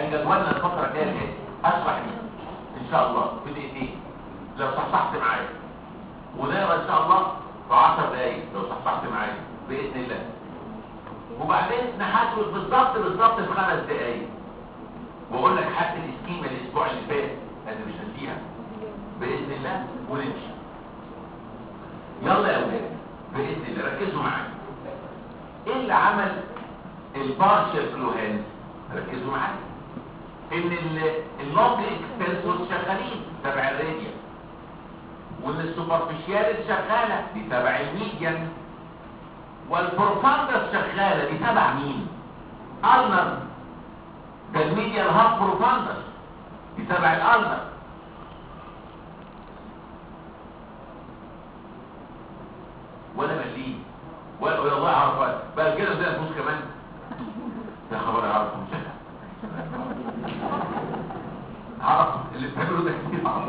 ادي جدولنا الفتره الجايه ايه اشرح دي ان شاء الله في دقيقتين لو صحصحت معايا ونقرا ان شاء الله في 10 دقايق لو صحصحت معايا باذن الله وبعدين نحدد بالظبط بالظبط في خمس دقايق واقول لك حتى الاسكيمه الاسبوع اللي فات انا مش هنسيها باذن الله ونمشي يلا يا اولاد باذن الله ركزوا معايا ايه اللي عمل البارشل كلوهان ركزوا معايا ان اللونج اكستنسورز شغالين تبع الراديا وان السوبرفيشيالز شغاله دي تبع الميديان والبروفاندس شغاله دي تبع مين النر ده الميديان هاب بروفاندس دي تبع الالنر ولا مليين ولا ولا الله اعرف بقى كده زي الفلوس كمان يا خبر اعرف مش عرف اللي بتعمله ده كتير عرف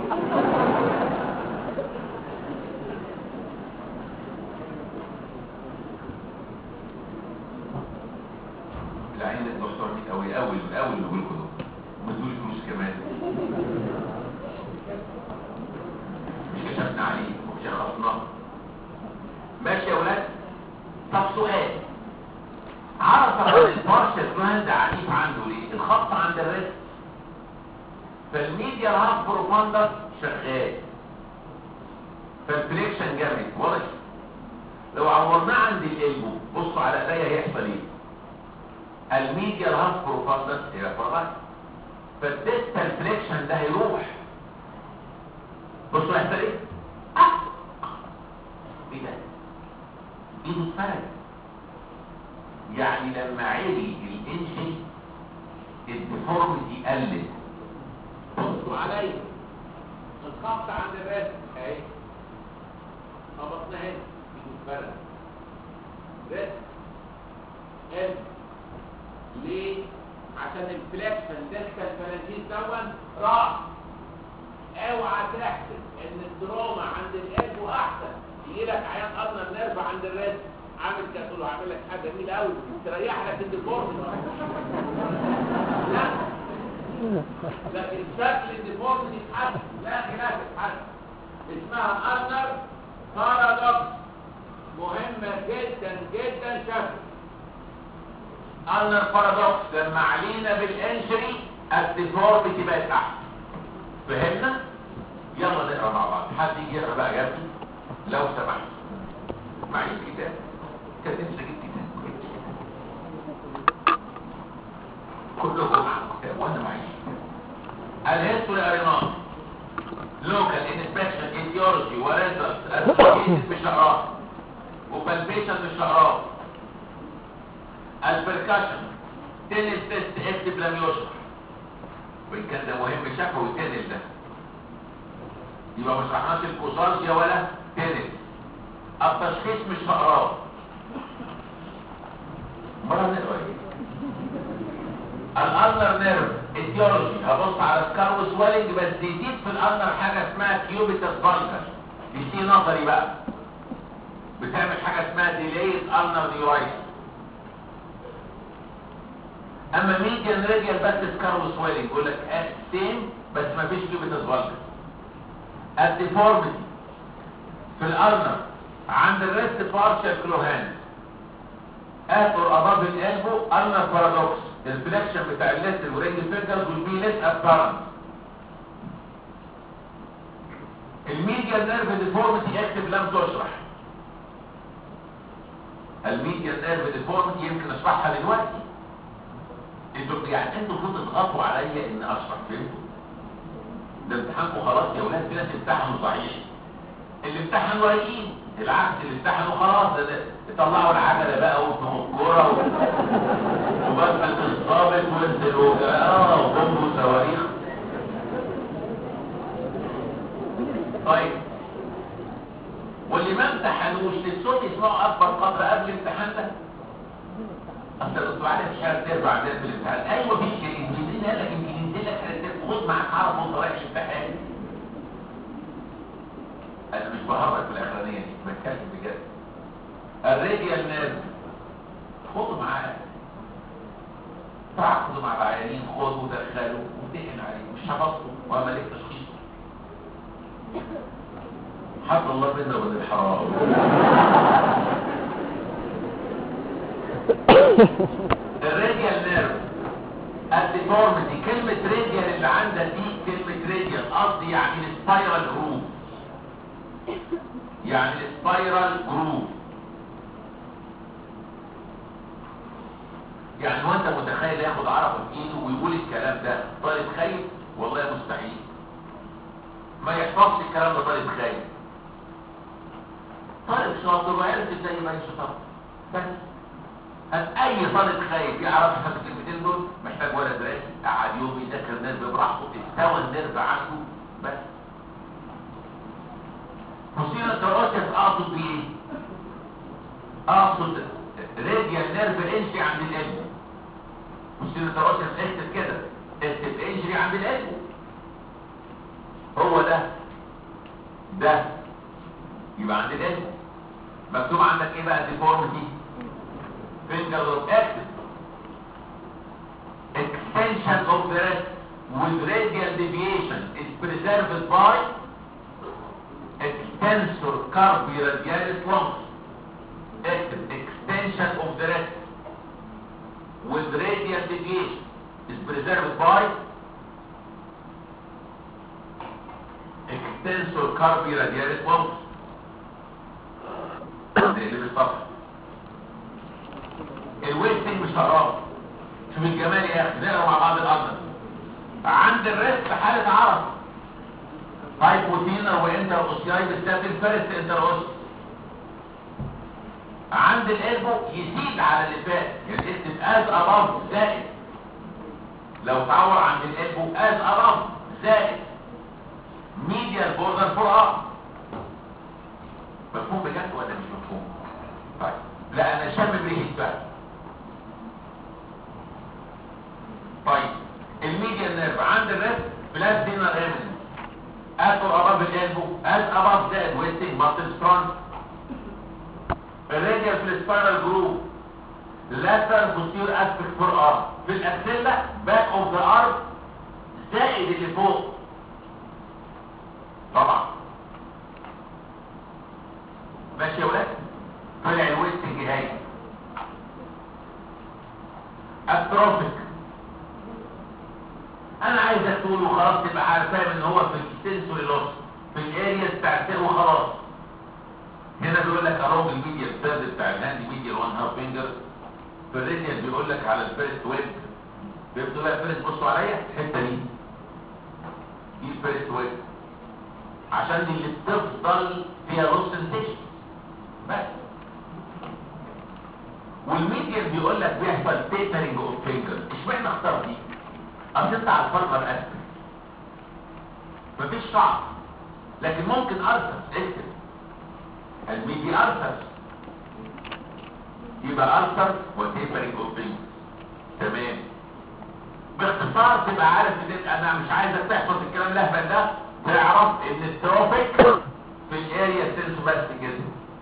العين الدكتور مين قوي قوي قوي اللي بقول لكم ومدوا فلوس كمان مش كشفنا عليه ومش شخصناه ماشي يا ولاد طب سؤال عرف البارشل جلاند عنيف عنده ليه الخط عند الريست فالميديا هاف بروفاندر شغال فالفليكشن جامد واضح لو عورناه عند القلبه بصوا على ايديا هيحصل ايه الميديا هاف بروفاندر هي فرغت فالديستال فليكشن ده هيروح بصوا هيحصل ايه آه. ايه ده ايده اتفرد يعني لما عالي الانشي الديفورميتي قلت بصوا عليا الخط عند الرسم اهي خبطنا هنا ايده اتفرد رسم ام ليه عشان الفليكشن دلتا الفلانجيز دون راح اوعى تحسب ان الدراما عند القلب احسن يجي لك عيان اصلا نرفع عند الرسم عامل كده تقول له هعمل لك حاجه جميله قوي تريح لك الديفورم لا لكن شكل الديفورم دي اتحسن لا خلاف اتحسن اسمها انر بارادوكس مهمه جدا جدا شكل انر بارادوكس لما علينا بالانجري الديفورميتي بقت احسن فهمنا يلا نقرا مع بعض حد يجي يقرا بقى جنبي لو سمحت معي الكتاب كان نفسي اجيب كتاب كلكم معكم كتاب وانا معي الهيستوري قريناه لوكال انسبكشن ايديولوجي وريزلت اسوشيتد بشعرات وبالبيشن بالشعرات البركشن تنس تيست اكتب لم يشرح وان كان ده مهم شفوي تنس ده يبقى مش رحناش الكوسارجيا ولا تنس التشخيص مش هقراه مرة نقرا ايه الانر نيرف ايديولوجي هبص على سكار وسويلنج بس يزيد في الانر حاجه اسمها كيوبيتس فالكر دي سي نظري بقى بتعمل حاجه اسمها ديليت انر ديوايس اما ميديان راديال بس سكار وسويلنج يقول لك سيم بس ما فيش كيوبيتس فالكر الديفورميتي في الارنر عند الريست بارشال كلوهان اتور اباف الالبو ارنر بارادوكس الفليكشن بتاع الليست والرينج فينجرز والبي ليس ابارنت الميديا نيرف ديفورميتي اكتب لم تشرح الميديا نيرف ديفورميتي يمكن اشرحها دلوقتي انتوا يعني انتوا المفروض تضغطوا عليا ان اشرح فهمتوا ده امتحانكم خلاص يا ولاد في ناس امتحنوا صحيح اللي امتحنوا رايقين العكس اللي امتحنوا خلاص ده طلعوا العجله بقى وفهموا الكوره وبدل الضابط وانزلوا اه وبومب وصواريخ طيب واللي ما امتحنوش للصوت يسمعوا اكبر قدر قبل الامتحان ده اصل الدكتور علي مش عارف ترجع عندنا في الامتحان ايوه في شيء ينزل قال لك يمكن ينزل لك خد معاك عرض وانت رايح الامتحان انا مش بهرج في الاخرانيه دي بتكلم بجد الراديال نيرف خده معاك تعاقدوا مع العيانين خدوا ودخلوا وامتحن عليه مش حفظته وما ليك تشخيصه حتى الله بينا وبين الحرام الراديال نيرف الديفورميتي كلمة راديال اللي عندها دي كلمة راديال قصدي يعني السبايرال جروف يعني السبايرال جروف يعني وانت متخيل ياخد عرفه في ايده ويقول الكلام ده طالب خايف والله مستحيل ما يحفظش الكلام ده طالب خايف طالب شاطر وعرف ازاي ما يشطر بس هل اي طالب خايف يعرف يحفظ الكلمتين دول محتاج ولد راسي قعد يوم يذاكر نيرف براحته استوى النيرف عنده بس مصير الدراسة اقصد بايه اقصد راديال نيرف انجري عند القلب مصير الدراسة اكتب كده اكتب انجري عند القلب هو ده ده يبقى عند القلب مكتوب عندك ايه بقى ديفورميتي finger of active extension of the wrist with radial deviation is preserved by extensor carpi radialis longus active extension of the wrist with radial deviation is preserved by extensor carpi radialis longus ده اللي بالصفر الويستنج مش هقراه شوف الجمال يا اخي نقرا مع بعض الامر عند الريست حاله عرض هايبوتينر وانتر اوسياي بالساتين فيرست انتر اوس عند القلبه يزيد على اللي فات يعني اكتب از اباف زائد لو تعور عند القلبه از اباف زائد ميديال بوردر فور اب مفهوم بجد ولا مش مفهوم طيب لا انا شامم ريحه بقى طيب الميديا نيرف عند الريست بلاس دينر ايمن اتور اباف الالبو از اباف زائد ويستنج ماسل سترونج الراديال في السبايرال جروب لاتر بوستير اسبكت فور ارم في الاكسيلا باك اوف ذا ارم زائد اللي فوق طبعا ماشي يا ولاد طلع الويستنج هاي اتروفيك انا عايزك تقول وخلاص تبقى عارف فاهم ان هو في السنسوري لوس في الاريا بتاعت وخلاص هنا بيقول لك اراوند الميديا الثيرد بتاع الهاند ميديا 1 هاف فينجر في الراديال بيقول لك على الفيرست ويب بيبدو بقى فيرست بصوا عليا الحته دي دي الفيرست ويب عشان دي اللي بتفضل فيها لوس سنسيشن بس والميديا بيقول لك بيحصل تيترنج اوف فينجر اشمعنى اختار دي اصل انت على الفرقه الاسفل مفيش شعر لكن ممكن ارسل اكتب الميدي ارسل يبقى ارسل وتيترنج اوف فينجر تمام باختصار تبقى عارف ان انا مش عايزك تحفظ الكلام الاهبل ده تعرف ان التروفيك في الاريا سنس بس كده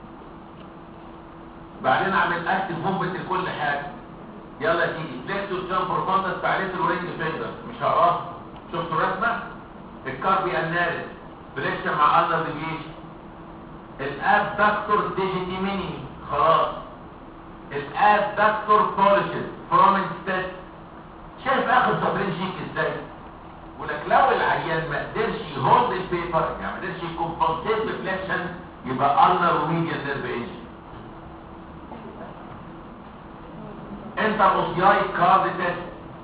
بعدين اعمل اكتف موفمنت لكل حاجه يلا تيجي فليكسور جامبر فاندس تعليق الرينج فينجر مش هقراه شفتوا الرسمه الكاربي النارس فليكشن مع اندر ديفيشن الاب دكتور ديجيتي ميني خلاص الاب دكتور بوليشز فرومنج ستيت شايف اخر سطرين شيك ازاي يقول لك لو العيان ما قدرش يهولد البيبر يعني ما قدرش يكمبنسيت بفليكشن يبقى النر وميديا نيرف انجن انتر اوسياي كارد تيست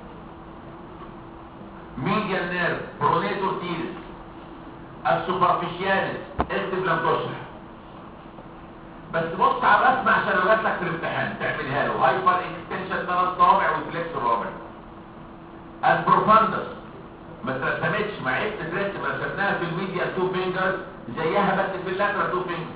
ميديال نيرف برونيتور تيرس السوبرفيشياليس اكتب لم تشرح بس بص على الرسمه عشان لو جات لك في الامتحان تعملها له هايبر اكستنشن ثلاث صوابع وفليكس رابع البروفاندس ما اترسمتش مع عيب تترسم رسمناها في الميديا تو فينجرز زيها بس في اللاترال تو فينجرز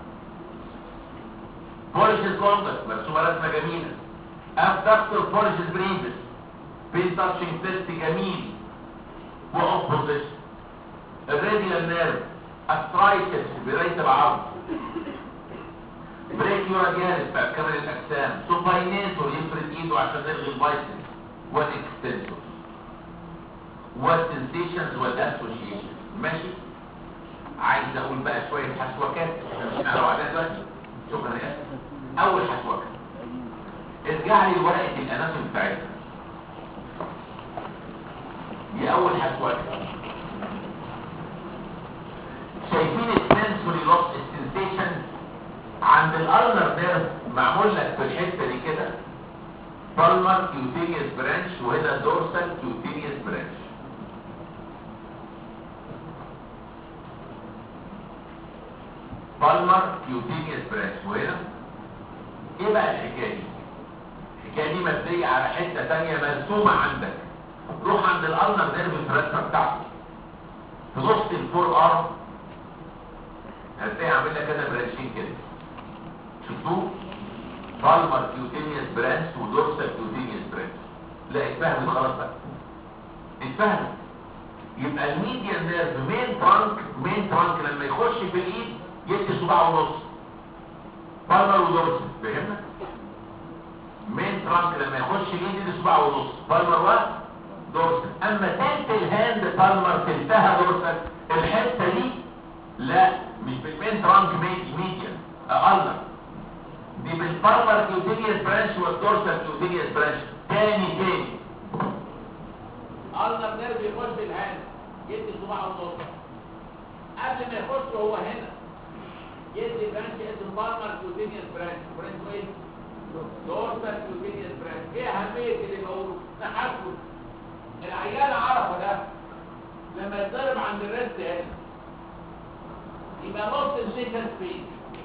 بولشز لونجس مرسومه رسمه جميله ابدكتور بولشز بريفس بين تاتشنج تيست جميل واوبوزيشن الراديال نيرف استرايتس برايه العرض بريكيو راديالس بتاع كامل الاجسام سوباينيتور يفرد ايده عشان يلغي البايسنس والاكستنسورز والسنسيشنز والاسوشيشن ماشي عايز اقول بقى شويه حسوكات مش على وعدها دلوقتي شكرا يا اسف اول حسوكه ارجع لي ورقه الاناتومي بتاعتنا دي اول حسوكه شايفين السنسوري لوس السنسيشن عند الالنر نيرف معمول لك في الحته دي كده بالمر كيوتينيوس برانش وهنا دورسال كيوتينيوس برانش بالمر كيوتينيوس برانش وهنا ايه بقى الحكايه دي الحكايه دي مبنيه على حته ثانيه مرسومه عندك روح عند الالنر نيرف الفراسه بتاعته في نص الفور ارم هتلاقي عامل لك كده برانشين كده شفتوه بالمر كيوتينيوس برانش ودورسال كيوتينيوس برانش لا اتفهمت خلاص بقى اتفهمت يبقى الميديان نيرف مين ترانك مين ترانك لما يخش في الايد يدي صباع ونص بالمر ودورسال فهمنا مين ترانك لما يخش الايد يدي صباع ونص بالمر ودورسال اما تلت الهاند بالمر تلتها دورسال الحته دي لا مش بالمين ترانك ميديان اقلر دي بالبالمر كيوتينيوس برانش والدورسال كيوتينيوس برانش تاني تاني النر نيرف يخش الهاند يدي صباع ونص قبل ما يخش هو هنا يدي برانش اسمه بالمر كيوتينيوس برانش برانش ايه؟ دورسال كيوتينيوس برانش ايه اهميه اللي بقوله؟ نحاسبه العيال عرفه ده لما يتضرب عند الريست هنا يبقى نص السيكند فين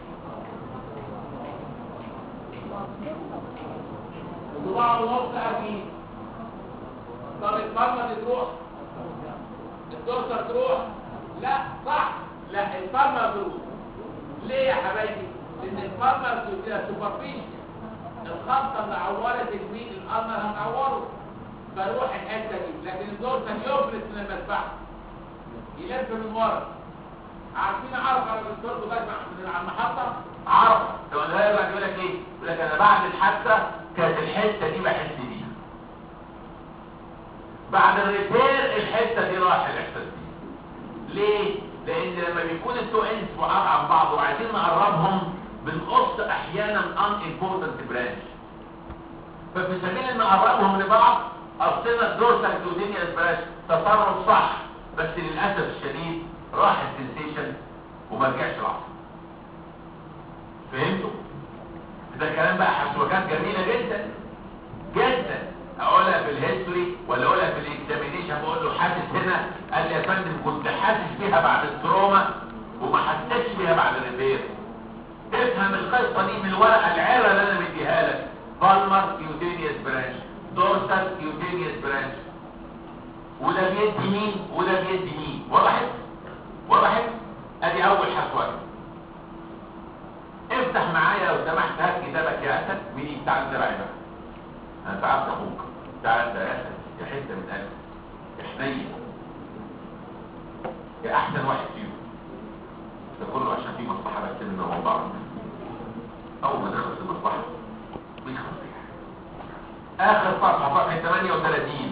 صباع ونص اكيد طب الفرمه تروح الدكتور تروح لا صح لا الفرمه تروح ليه يا حبايبي لان الفرمه فيها سوبرفيشن الخبطه اللي عورت الجميل القمر هتعوره فروح الحته دي لكن الدور كان يفلت من المدفع يلف من ورا عارفين عرف على الدكتور بجمع من على المحطه عرف لو انا يرجع يقول لك ايه يقول لك انا بعد الحادثه كانت الحته دي بحس بيها بعد الريبير الحته دي راح الاحساس بيها ليه لان لما بيكون التو انس بعاد عن بعض وعايزين نقربهم بنقص احيانا ان امبورتنت برانش ففي سبيل ان نقربهم لبعض قصينا الدورسال كلودينيوس برانش تصرف صح بس للاسف الشديد راح السنسيشن وما رجعش العصب فهمتوا ده كلام بقى حسوكات جميله جدا جدا اقولها في الهيستوري ولا اقولها في الاكزامينيشن بقول له حاسس هنا قال لي يا فندم كنت حاسس بيها بعد التروما وما حسيتش بيها بعد الريبير تفهم القصه دي من الورقه العره اللي انا مديها لك بالمر كيوتينيوس برانش دورسال كيوتينيوس برانش وده بيدي مين وده بيدي مين وضحت وضحت ادي اول حسوكه افتح معايا لو سمحت هات كتابك يا اسد مين بتاع الزرع بقى انا تعبت اخوك تعال يا اسد يا حته من قلبي يا حنين يا احسن واحد فيهم ده كله عشان في مصلحه بس من الموضوع اول ما تخلص المصلحه بيخلص فيها اخر صفحه صفحه 38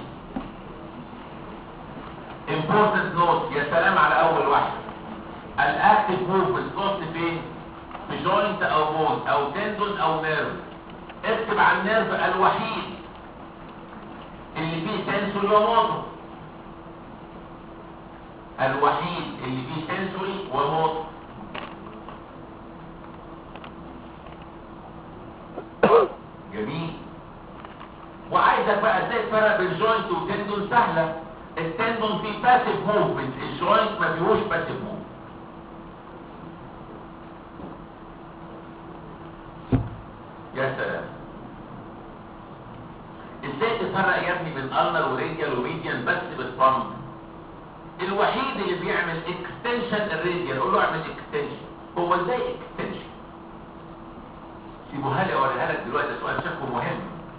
important note يا سلام على اول واحده الاكتف موفمنت نص فين في جوينت او بون او تندون او نيرف اكتب على النيرف الوحيد اللي فيه سنسوري وموتور الوحيد اللي فيه سنسوري وموتور جميل وعايزك بقى ازاي تفرق بين جوينت وتندون سهله التندون فيه باسيف موفمنت الجوينت ما فيهوش باسيف موفمنت يا سلام ازاي تفرق يا ابني بين النر وراديال وميديان بس بالبامب الوحيد اللي بيعمل اكستنشن الراديال قول له اعمل اكستنشن هو ازاي اكستنشن سيبوها لي اوريها لك دلوقتي ده سؤال شكله مهم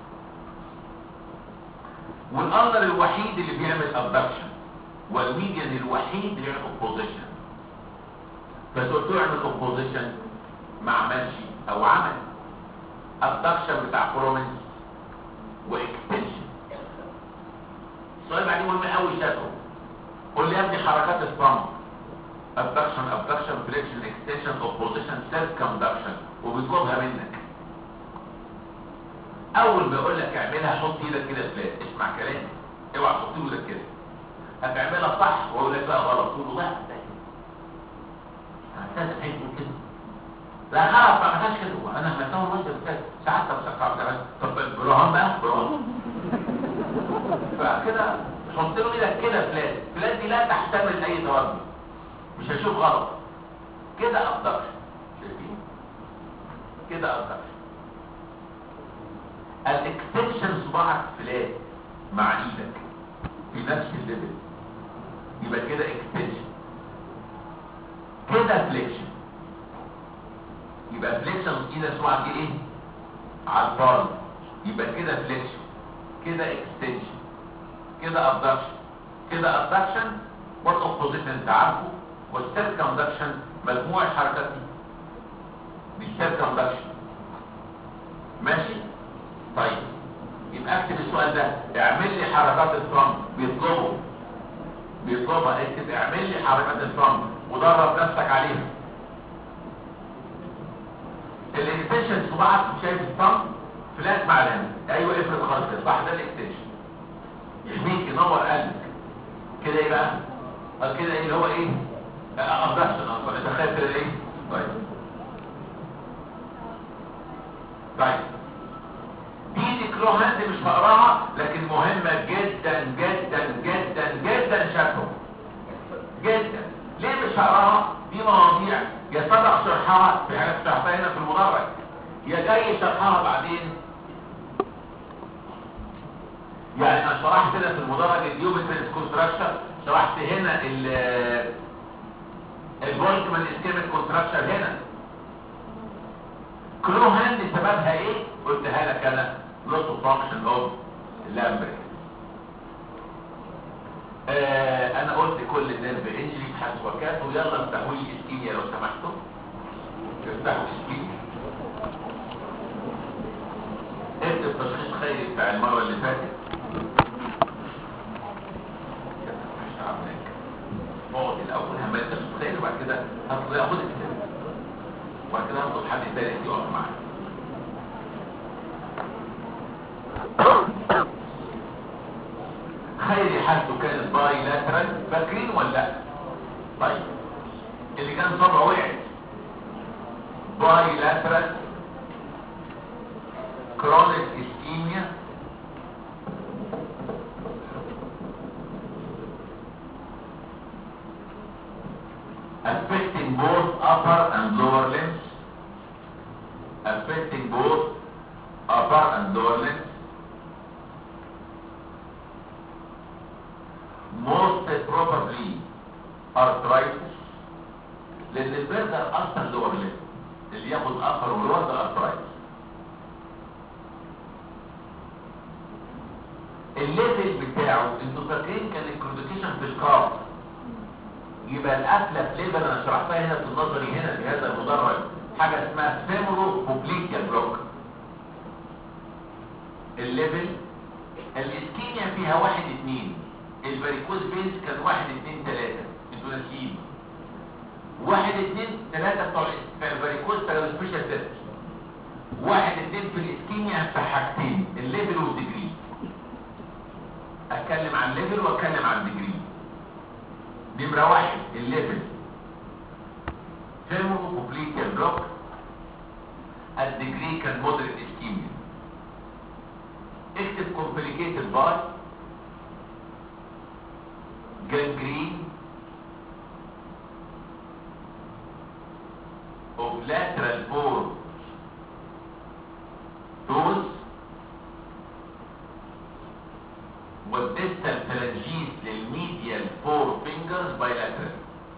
والنر الوحيد اللي بيعمل ابدكشن والميديان الوحيد اللي بيعمل اوبوزيشن فقلت له اعمل اوبوزيشن ما عملش او عمل الدكشن بتاع برومنس واكستنشن السؤال بعدين مهم قوي شافه قول لي يا ابني حركات الصمت abduction abduction flexion extension opposition circumduction وبيطلبها منك اول ما يقول لك اعملها حط ايدك كده فلات اسمع كلامي اوعى تحط ايدك كده هتعملها صح واقول لك لا غلط تقول له لا ده هتلاقي هيقول كده لا خلاص ما عملتهاش كده وانا عملتها مصدر كده ساعات طب ساعات كمان طب برهان بقى برهان فكده حط له ايدك كده فلات فلات دي لا تحتمل اي تردد مش هشوف غلط كده ابدكشن شايفين كده ابدكشن الاكستنشن صباعك فلات مع ايدك في نفس الليفل يبقى كده اكستنشن كده فليكشن يبقى فليكشن ايدك صباعك ايه على البال يبقى كده فليكشن كده اكستنشن كده ابدكشن كده ابدكشن والاوبوزيشن انت عارفه والسيركمدكشن مجموع الحركات دي بالسيركمدكشن ماشي طيب يبقى اكتب السؤال ده اعمل لي حركات الفرنك بيطلبوا بيطلبها اكتب اعمل لي حركات الفرنك ودرب نفسك عليها الاكستنشن صباعك شايف الفرنك فلات مع الهند ايوه افرض خالص كده صح ده الاكستنشن يحميك ينور قلبك كده ايه بقى قال كده ايه اللي هو ايه ابدكشن اصلا انت خايف كده ايه طيب طيب دي ديكلو هاند مش هقراها لكن مهمة جدا جدا جدا جدا شكله جدا ليه مش هقراها دي مواضيع يا سبق شرحها في حاجات شرحتها هنا في المدرج يا جاي شرحها بعدين يعني انا شرحت هنا في المدرج الديوبتريس كونستراكشن شرحت هنا ال الفولكمان اسكيميك كونستراكشن هنا كلو هاند سببها ايه قلتها لك انا لوس اوف فانكشن اوف لامبريك آه انا قلت كل النيرف انجري حسوكات ويلا افتحوا لي اسكيميا لو سمحتوا افتحوا اسكيميا اكتب تشخيص خيري بتاع المره اللي فاتت مش عاملك اقعد الاول هعمل تشخيص خيري وبعد كده هاخد اخد الكتاب وبعد كده هاخد حد تاني يقف معايا خيري حالته كانت باي لاترال فاكرين ولا لا طيب اللي كان صبعه وقعت باي لاترال كرونيك اسكيميا affecting both upper and lower limbs affecting both upper and lower limbs most probably arthritis لان البرجر اصلا لور ليم اللي ياخد upper ولور ده arthritis الليفل بتاعه انتوا فاكرين كان الكروديكيشن في الكارب يبقى القفله في ليفل انا شرحتها هنا في النظري هنا في هذا المدرج حاجه اسمها فيمورو بوبليكيا بلوك الليفل الاسكيميا فيها واحد اتنين الفاريكوز فيز كان واحد اتنين تلاتة انتوا ناسيين واحد اتنين تلاتة بتوع الفاريكوز كانوا سبيشال تيست واحد اتنين في الاسكيميا في حاجتين الليفل والديجري اتكلم عن الليفل واتكلم عن الديجري نمرة واحد الليفل فيرمو كوبليكيا بلوك الديجري كان مودريت اسكيميا اكتب كومبليكيتد باي gangrene of lateral four toes والديستال phalanges للميديال four fingers bilateral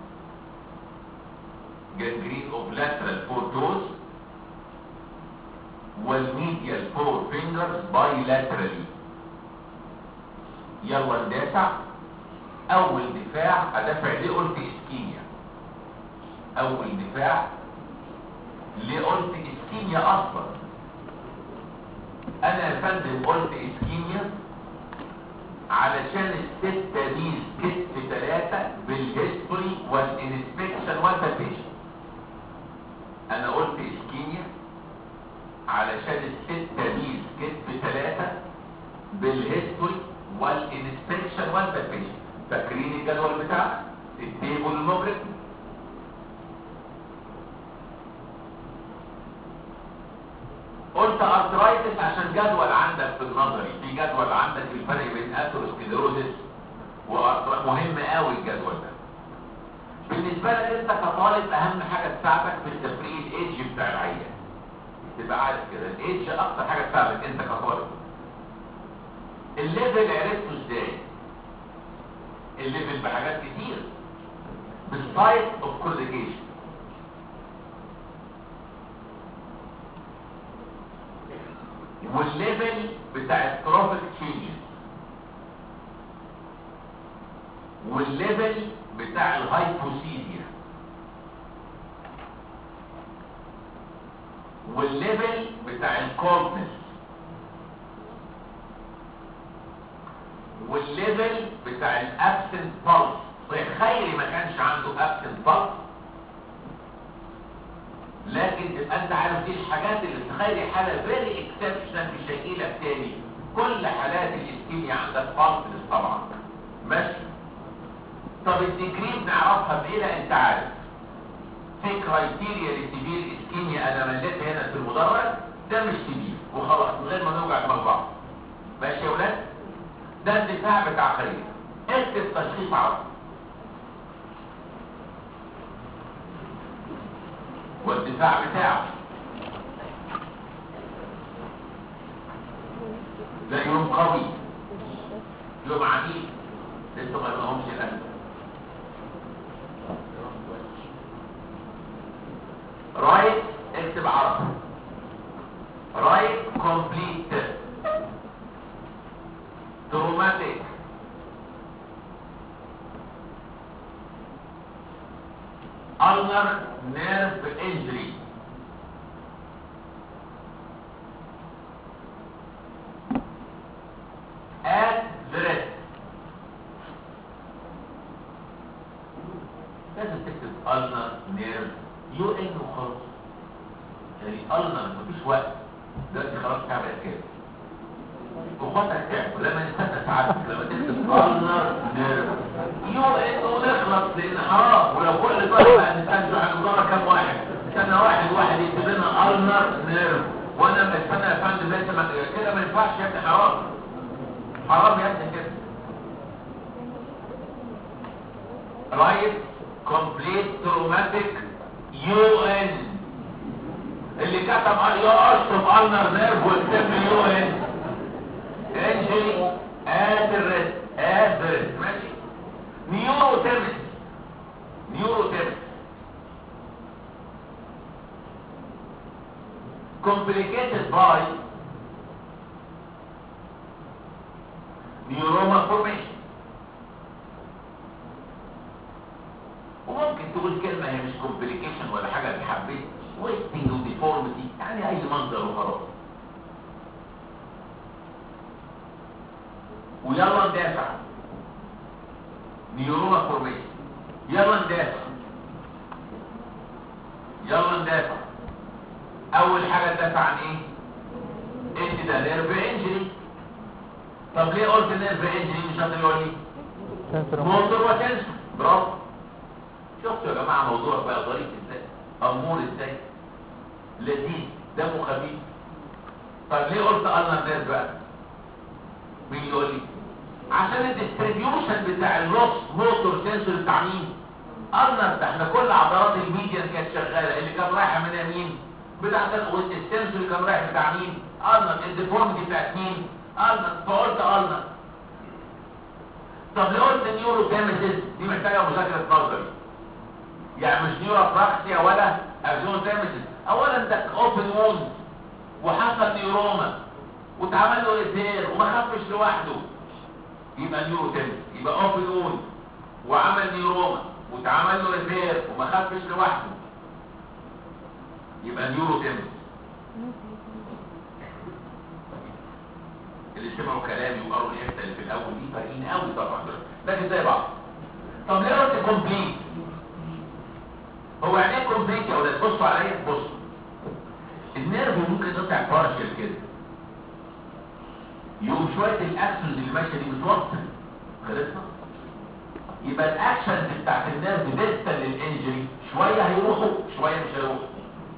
gangrene of lateral four toes والميديال four fingers bilaterally يلا ندافع اول دفاع ادافع ليه قلت اسكيميا اول دفاع ليه قلت اسكيميا اصلا انا يا فندم قلت اسكيميا علشان الستة دي كتف ثلاثة بالهيستوري والانسبكشن والبالبيشن انا قلت اسكيميا علشان الستة دي كتف ثلاثة بالهيستوري والانسبكشن والبالبيشن فاكرين الجدول بتاعنا التيبل المبرد قلت ارترايتس عشان جدول عندك في النظري في جدول عندك في الفرق بين اثيروسكليروزس وارترايتس مهم قوي الجدول ده بالنسبه لك انت كطالب اهم حاجه تساعدك في التفريق الايدج بتاع العيان تبقى عارف كده الايدج اكتر حاجه تساعدك انت كطالب الليفل عرفته ازاي الليفل بحاجات كتير بالسايت اوف كوليجيشن والليفل بتاع التروفيك تشينجز والليفل بتاع الهايبوسيديا والليفل بتاع الكولدنس والليفل بتاع الابسنت بالس خيري ما كانش عنده ابسنت بالس لكن تبقى انت عارف دي الحاجات اللي تخلي حاله فيري اكسبشنال مش هيجيلك تاني كل حالات الاسكيميا عندك بالس طبعا ماشي طب الديجري بنعرفها بايه لا انت عارف في كرايتيريا لسيفير اسكيميا انا مليت هنا في المدرج ده مش سيفير وخلاص من غير ما نوجع دماغ بعض ماشي يا ولاد ده الدفاع بتاع خير اكتب تشخيص عرض والدفاع بتاعه ده يوم قوي يوم عديد لسه ما لهمش الأسف رايت اكتب عرض رايت كومبليت تروماتيك ulnar nerve injury at the rest لازم تكتب ulnar nerve يو ان وخلاص يعني ulnar مفيش وقت دلوقتي خلاص تعمل كده وخدك تعب لما نستنى ساعات لما تكتب ulnar nerve يو ان ونخلص لان حرام ولو كل طالب هنستنى هنضرب كام واحد استنى واحد واحد يكتب لنا ulnar nerve وانا بستنى يا فندم لسه ما- كده ما ينفعش يا ابني حرام حرام يا ابني كده رايت كومبليت تروماتيك يو ان اللي كتب قال يا اشطب النر نيرف واكتب لي يو ان انجري ات الريست ات الريست ماشي نيورو تيرمس نيورو تيرمس complicated by neuroma formation وممكن تقول كلمة هي مش complication ولا حاجة انت حبيت wasting وديفورميتي يعني اي منظر وخلاص ويلا ندافع نيوروما فورميشن يلا ندافع يلا ندافع اول حاجة ندافع عن ايه انت ده نيرف انجري طب ليه قلت نيرف انجري مش هتقول لي موتور وتنسر برافو شفتوا يا جماعة موضوع بقى ظريف ازاي امور ازاي لذيذ دمه خفيف طب ليه قلت النر نيرف بقى مين يقول لي عشان الديستريبيوشن بتاع اللوس موتور سنسور بتاع مين النر ده احنا كل عضلات الميديان كانت شغاله اللي كان رايحه منها مين بتاعت السنسور اللي كان رايح بتاع مين النر الديفورميتي بتاعت مين النر فقلت النر طب لو قلت نيورو دامجز دي محتاجه مذاكره نظري يعني مش نيورو براكسيا ولا ابزون دامجز اولا ده اوبن ووند وحصل نيوروما واتعمل له ريبير وما خفش لوحده يبقى نيورو دامج يبقى اوبن ووند وعمل نيوروما واتعمل له ريبير وما خفش لوحده يبقى نيورو دامج اللي سمعوا كلامي وقروا الحته اللي في الاول دي فارقين قوي طبعا لكن زي بعض طب ليه قلت كومبليت هو يعني ايه كومبليت يا اولاد بصوا عليا بصوا النيرف ممكن يقطع بارشل كده يقوم شويه الاكشنز اللي ماشيه دي بتوصل خلصنا يبقى الاكشنز بتاعت النيرف ديستال للانجري شويه هيروحوا شويه مش هيروحوا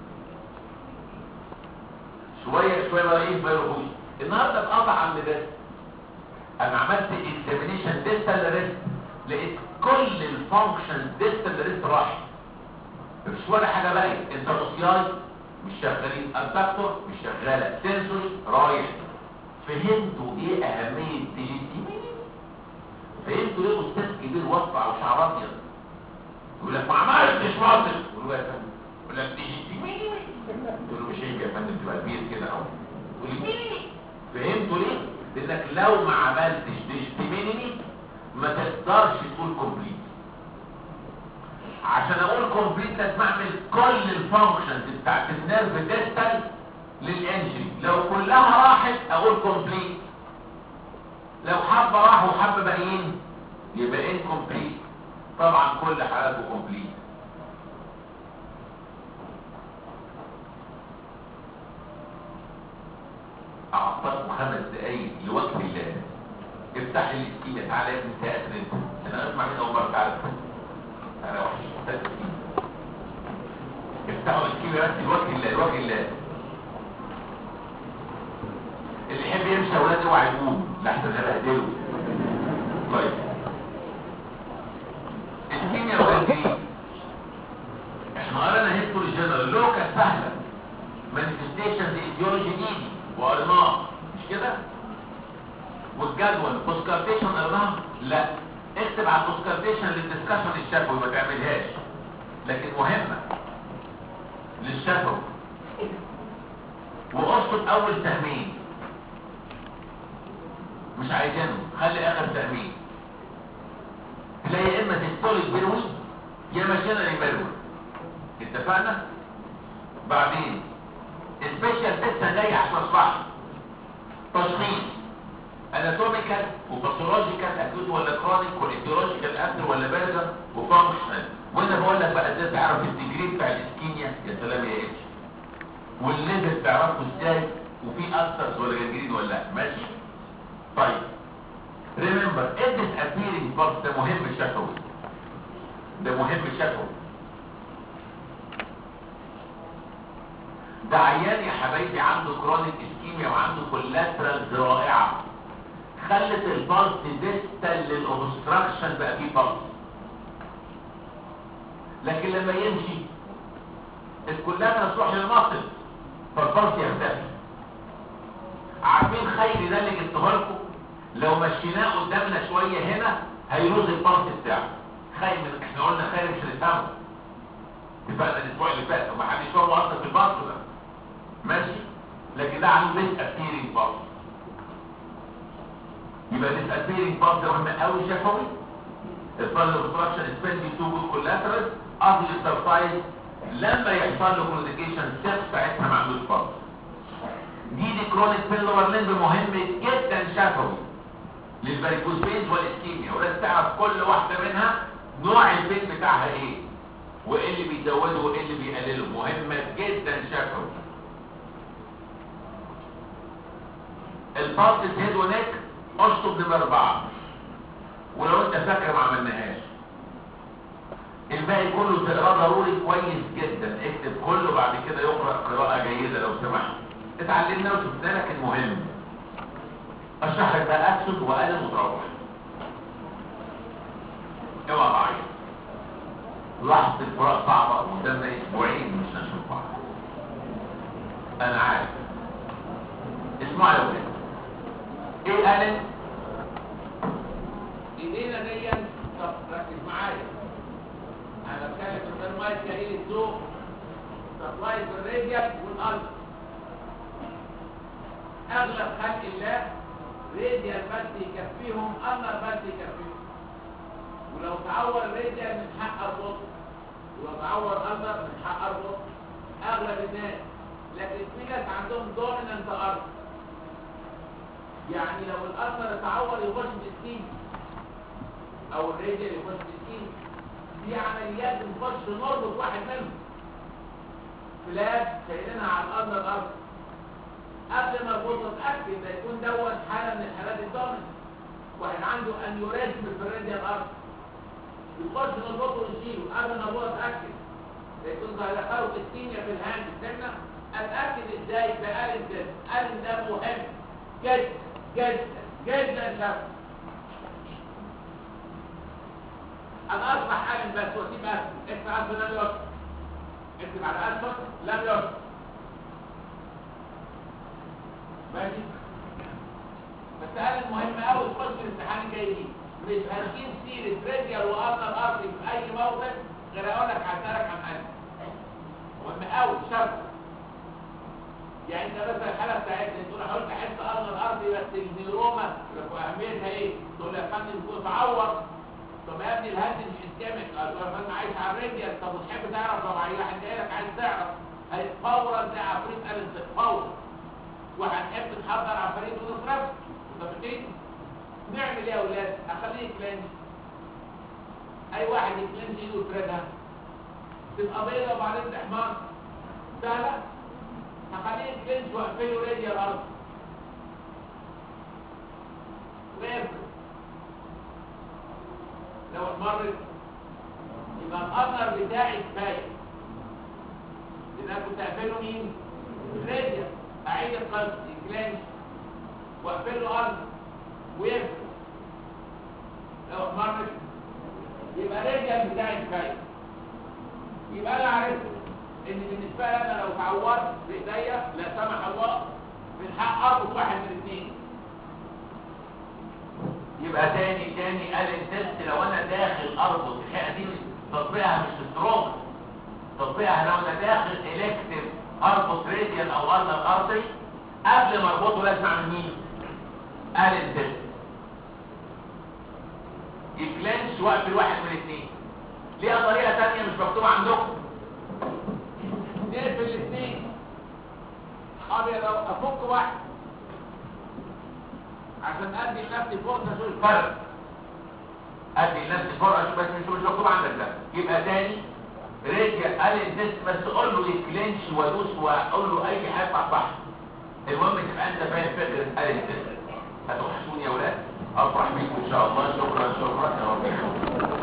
شويه شويه بقى ايه ما يروحوش النهارده اتقطع عند ده انا عملت اكزامينيشن ديستال ريست لقيت كل الفانكشنز ديستال ريست راحت مش ولا حاجه باقيه انت اوسياي مش شغالين الدكتور مش شغاله سنسور رايح فهمتوا ايه اهميه تيجي فهمتوا ليه استاذ كبير وصع وشعر ابيض يقول لك ما عملتش واصل يقول له يا فندم يقول لك تيجي يقول له مش هيجي يا فندم تبقى كبير كده اهو يقول لي فهمتوا ليه؟ لانك لو ما عملتش تشتميني ما تقدرش تقول كومبليت عشان اقول كومبليت لازم اعمل كل الفانكشنز بتاعت النيرف ديستال للانجري لو كلها راحت اقول كومبليت لو حبه راح وحبه باقيين يبقى انكومبليت طبعا كل حالاته كومبليت اعطاكم خمس دقايق لوجه الله افتح لي السكينة تعالى يا ابني تأثر انت انا اسمع من اول مرة تعالى انا وحش محتاج سكينة افتحوا السكينة بس لوجه الله لوجه الله اللي يحب يمشي يا اولاد اوعى يقوم لحسن هبهدله طيب السكينة يا اولاد دي احنا قرانا هيستوري جنرال لوكا سهلة مانيفستيشن ايديولوجي ايدي وقرناه مش كده والجدول بوسكارتيشن قرناه لا اكتب على البوسكارتيشن للدسكشن الشفوي ما تعملهاش لكن مهمة للشفوي وقصد اول تهمين مش عايزينه خلي اخر تهمين تلاقي يا اما تستولي بروي يا ماشينري بروي اتفقنا بعدين السبيشال تيست جاي عشان اصبح تشخيص اناتوميكال وباثولوجيكال اكيوت ولا كرونيك وايديولوجيكال اثر ولا بارزه وفانكشنال وانا بقول لك بقى ازاي تعرف الديجري بتاع الاسكيميا يا سلام يا اتش والليفل تعرفه ازاي وفي اثرز ولا جنجرين ولا لا ماشي طيب ريمبر ادس ابيرنج بارت ده مهم شفوي ده مهم شفوي ده عيان يا حبايبي عنده كرونيك اسكيميا وعنده كولاترالز رائعه خلت البلس ديستال للاوبستراكشن بقى فيه بلس لكن لما يمشي الكولاترال تروح للمصل فالبلس يختفي عارفين خيري ده اللي جبته لكم لو مشيناه قدامنا شويه هنا هيلوز البلس بتاعه خير من احنا قلنا خير مش هنفهمه اتفقنا الاسبوع اللي فات وما حدش فاهم اصلا في البلس ده ماشي لكن ده عنده ديس ابيرنج بلس يبقى ديس ابيرنج بلس ده مهم قوي شفوي الفرد اوبستراكشن سبيندي تو جود كولاترال قبل الاكسرسايز لما يحصل له كوميونيكيشن سيرف ساعتها ما عندوش بلس دي دي كرونيك بيلور ليمب مهم جدا شفوي للفاريكوز بينز والاسكيميا ولازم تعرف كل واحده منها نوع البين بتاعها ايه وايه اللي بيزوده وايه اللي بيقلله مهمه جدا شفوي البالس هيد ونك اشطب نمرة اربعة ولو انت فاكر ما عملناهاش الباقي كله تقراه ضروري كويس جدا اكتب كله بعد كده يقرأ قراءة جيدة لو سمحت اتعلمنا وشفنا لك المهم اشرح لك بقى اكسد وقلم وتروح اوعى بعيط لحظة الفراق صعبة قدامنا اسبوعين مش هنشوف بعض انا عارف اسمعوا يا ولاد ايه قالت ايدينا دي طب ركز معايا انا بتكلم من غير مايك كاين الذوق سبلاي بالراديال والقلب اغلب خلق الله راديال بس يكفيهم قلب بس يكفيهم ولو تعور الراديال من حق البطن ولو تعور قلب من حق البطن اغلب الناس لكن في ناس عندهم دومينانت ارض يعني لو الاثر اتعور يخش بالسكين او الرجل يخش بالسكين دي عمليات بنخش نربط واحد منهم فلاب شايلينها على الارض الارض قبل ما اربطه اتاكد ده يكون دوت حاله من الحالات الضامن واحد عنده انيوريزم في الراديا الارض يخش نربطه ونشيله قبل ما اربطه اتاكد ده يكون دخله في السينيا في الهاند استنى اتاكد ازاي بقالب ده قالب ده مهم جدا جدا جدا شرط انا اصبح قالب بس واسيب اسم اسم اسم لم يصل اكتب على اسمك لم يصل ماشي بس قال المهم قوي تخش الامتحان الجاي دي مش هنجيب سيره راديال وارنر ارضي في اي موقف غير اقول لك هسالك عن قلب مهم قوي شرط يعني انت مثلا الحاله بتاعتنا تقول انا قلت احس ارنر ارضي بس النيوروما اهميتها ايه؟ تقول لي يا فندم يكون تعور طب يا ابني الهند مش اسكامك قال له يا فندم عايش على الراديال طب وتحب تعرف لو عايز واحد جاي لك عايز تعرف هي فورا زي عفريت قال فورا وهنحب نحضر عفاريت ونصرف متفقين نعمل ايه يا اولاد اخليه كلينش اي واحد يكلينش ايده ويفردها تبقى بيضه وبعدين تحمر سهله هخليه كلينش واقفله راديال الارض ويفرد لو اتمرت يبقى الأثر بتاعي كفاية لأن أنا كنت أقفله مين؟ راديال أعيد القلب يكلانش وأقفله أرض ويفرد لو اتمرت يبقى راديال بتاعي كفاية يبقى أنا عرفت إن بالنسبة لي أنا لو اتعورت بإيديا لا سمح الله من حق أربط واحد من الاثنين يبقى تاني تاني قال التست لو انا داخل اربط الحقيقه دي تطبيقها مش ستروك تطبيقها لو انا داخل الكتف اربط راديال او ارنر ارضي قبل ما اربطه لازم اعمل مين؟ قال التست يكلانش وقت الواحد من الاثنين ليها طريقه تانية مش مكتوبه عندكم نقفل الاثنين ابيض لو افك واحد عشان ادي لنفسي فرصه اشوف الفرق فرق ادي لنفسي فرقه شوف بس مش مش مكتوب عندك ده يبقى تاني رجع قال التست بس قول له يكلينش وادوس واقول له اي حاجه صح المهم تبقى انت فاهم فكره قال التست هتوحشوني يا ولاد افرح بيكم ان شاء الله شكرا شكرا يا رب